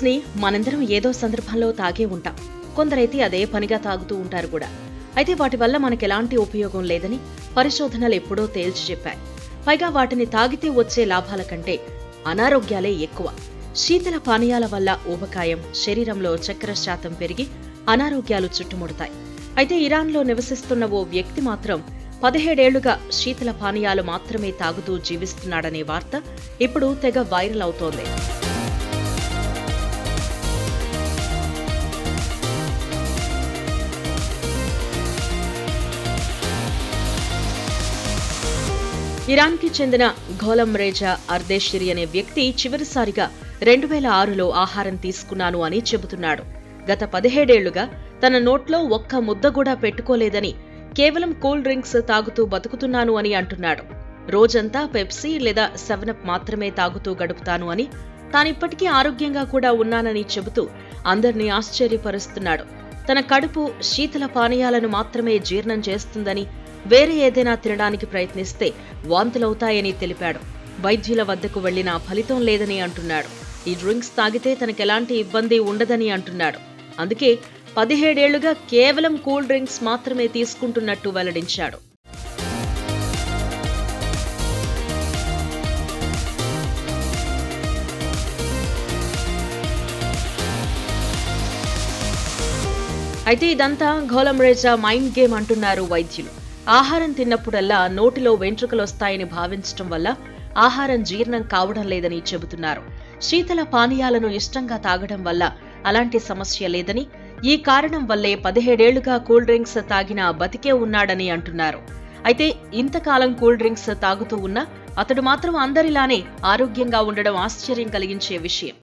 drinks ని మనందరం ఏదో సందర్భంలో తాగే ఉంటాం కొందరైతే అదే పనిగా తాగుతూ ఉంటారు కూడా అయితే వాటి వల్ల మనకి ఎలాంటి ఉపయోగం లేదని పరిశోధనలు ఎప్పుడో తేల్చి చెప్పాయి పైగా వాటిని తాగితే వచ్చే లాభాల కంటే అనారోగ్యాలే ఎక్కువ శీతల పానీయాల వల్ల ఊబకాయం శరీరంలో చక్కెర శాతం పెరిగి అనారోగ్యాలు చుట్టుముడతాయి అయితే ఇరాన్లో నివసిస్తున్న ఓ వ్యక్తి మాత్రం పదిహేడేళ్లుగా శీతల పానీయాలు మాత్రమే తాగుతూ జీవిస్తున్నాడనే వార్త ఇప్పుడు తెగ వైరల్ అవుతోంది ఇరాన్కి చెందిన ఘోలం రేజా అర్దేషిరి అనే వ్యక్తి చివరిసారిగా రెండు వేల ఆరులో ఆహారం తీసుకున్నాను అని చెబుతున్నాడు గత పదిహేడేళ్లుగా తన నోట్లో ఒక్క ముద్ద కూడా పెట్టుకోలేదని కేవలం కూల్ డ్రింక్స్ తాగుతూ బతుకుతున్నాను అని అంటున్నాడు రోజంతా పెప్సీ లేదా సెవెనప్ మాత్రమే తాగుతూ గడుపుతాను అని తానిప్పటికీ ఆరోగ్యంగా కూడా ఉన్నానని చెబుతూ అందర్నీ ఆశ్చర్యపరుస్తున్నాడు తన కడుపు శీతల పానీయాలను మాత్రమే జీర్ణం చేస్తుందని వేరే ఏదైనా తినడానికి ప్రయత్నిస్తే వాంతులవుతాయని తెలిపాడు వైద్యుల వద్దకు వెళ్లినా ఫలితం లేదని అంటున్నాడు ఈ డ్రింక్స్ తాగితే తనకెలాంటి ఇబ్బంది ఉండదని అంటున్నాడు అందుకే పదిహేడేళ్లుగా కేవలం కూల్ డ్రింక్స్ మాత్రమే తీసుకుంటున్నట్టు వెల్లడించాడు అయితే ఇదంతా ఘోలం రేజా మైండ్ గేమ్ అంటున్నారు వైద్యులు ఆహారం తిన్నప్పుడల్లా నోటిలో వెంట్రుకలు వస్తాయని భావించటం వల్ల ఆహారం జీర్ణం కావడం లేదని చెబుతున్నారు శీతల పానీయాలను ఇష్టంగా తాగడం వల్ల అలాంటి సమస్య లేదని ఈ కారణం వల్లే పదిహేడేళ్లుగా కూల్ డ్రింక్స్ తాగిన బతికే ఉన్నాడని అంటున్నారు అయితే ఇంతకాలం కూల్ డ్రింక్స్ తాగుతూ ఉన్నా అతడు మాత్రం అందరిలానే ఆరోగ్యంగా ఉండడం ఆశ్చర్యం కలిగించే విషయం